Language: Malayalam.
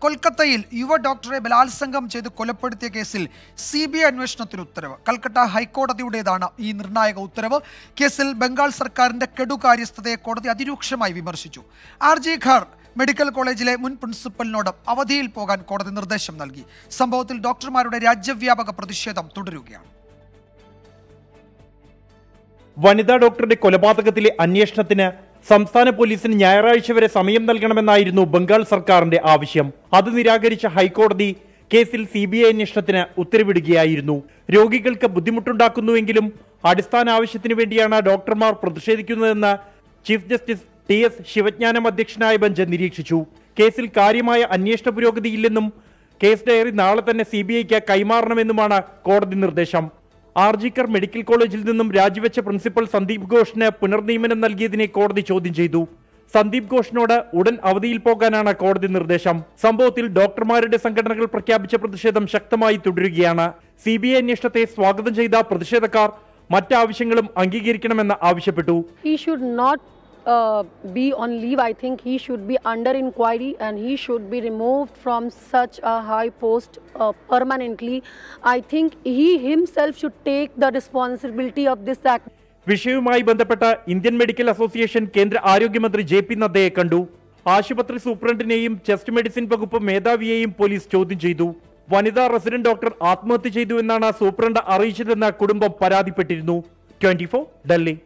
കൊൽക്കത്തയിൽ യുവ ഡോക്ടറെ ബലാത്സംഗം ചെയ്ത് കൊലപ്പെടുത്തിയ കേസിൽ സി ബി ഐ അന്വേഷണത്തിന് ഉത്തരവ് കൽക്കട്ട ഹൈക്കോടതിയുടേതാണ് ഈ നിർണായക ഉത്തരവ് കേസിൽ ബംഗാൾ സർക്കാരിന്റെ കെടുകാര്യസ്ഥതയെ കോടതി അതിരൂക്ഷമായി വിമർശിച്ചു ആർ ജി ഖാർ മെഡിക്കൽ കോളേജിലെ മുൻ പ്രിൻസിപ്പലിനോട് അവധിയിൽ പോകാൻ കോടതി നിർദ്ദേശം നൽകി സംഭവത്തിൽ ഡോക്ടർമാരുടെ രാജ്യവ്യാപക പ്രതിഷേധം തുടരുകയാണ് വനിതാ ഡോക്ടറുടെ കൊലപാതകത്തിലെ അന്വേഷണത്തിന് സംസ്ഥാന പോലീസിന് ഞായറാഴ്ച വരെ സമയം നൽകണമെന്നായിരുന്നു ബംഗാൾ സർക്കാരിന്റെ ആവശ്യം അത് നിരാകരിച്ച ഹൈക്കോടതി കേസിൽ സി ബി ഐ അന്വേഷണത്തിന് ഉത്തരവിടുകയായിരുന്നു രോഗികൾക്ക് ബുദ്ധിമുട്ടുണ്ടാക്കുന്നുവെങ്കിലും അടിസ്ഥാന ആവശ്യത്തിനു വേണ്ടിയാണ് ഡോക്ടർമാർ പ്രതിഷേധിക്കുന്നതെന്ന് chief justice T S Sivagnanam അധ്യക്ഷനായ ബെഞ്ച് നിരീക്ഷിച്ചു കേസിൽ കാര്യമായ അന്വേഷണ പുരോഗതിയില്ലെന്നും കേസ് ഡയറി നാളെ തന്നെ സി ബി ഐക്ക് കൈമാറണമെന്നുമാണ് കോടതി നിർദ്ദേശം ആർജിക്കർ മെഡിക്കൽ കോളേജിൽ നിന്നും രാജിവെച്ച പ്രിൻസിപ്പൽ സന്ദീപ് ഘോഷിന് പുനർനിയമനം നൽകിയതിനെ കോടതി ചോദ്യം ചെയ്തു സന്ദീപ് ഘോഷിനോട് ഉടൻ അവധിയിൽ പോകാനാണ് കോടതി നിർദ്ദേശം സംഭവത്തിൽ ഡോക്ടർമാരുടെ സംഘടനകൾ പ്രഖ്യാപിച്ച പ്രതിഷേധം ശക്തമായി തുടരുകയാണ് സി ബി ഐ അന്വേഷണത്തെ സ്വാഗതം ചെയ്ത പ്രതിഷേധക്കാർ മറ്റാവശ്യങ്ങളും അംഗീകരിക്കണമെന്ന് ആവശ്യപ്പെട്ടു he should not uh, be on leave. I think he should be under inquiry and he should be removed from such a high post uh, permanently. I think he himself should take the responsibility of this act. വിഷയവുമായി ബന്ധപ്പെട്ട് ഇന്ത്യൻ മെഡിക്കൽ അസോസിയേഷൻ കേന്ദ്ര ആരോഗ്യമന്ത്രി ജെ പി നദ്ദയെ കണ്ടു ആശുപത്രി സൂപ്രണ്ടിനെയും ചെസ്റ്റ് മെഡിസിൻ വകുപ്പ് മേധാവിയെയും പോലീസ് ചോദ്യം ചെയ്തു വനിതാ റെസിഡന്റ് ഡോക്ടർ ആത്മഹത്യ ചെയ്തു എന്നാണ് സൂപ്രണ്ട് അറിയിച്ചതെന്ന് കുടുംബം പരാതിപ്പെട്ടിരുന്നു ട്വന്റി ഡൽഹി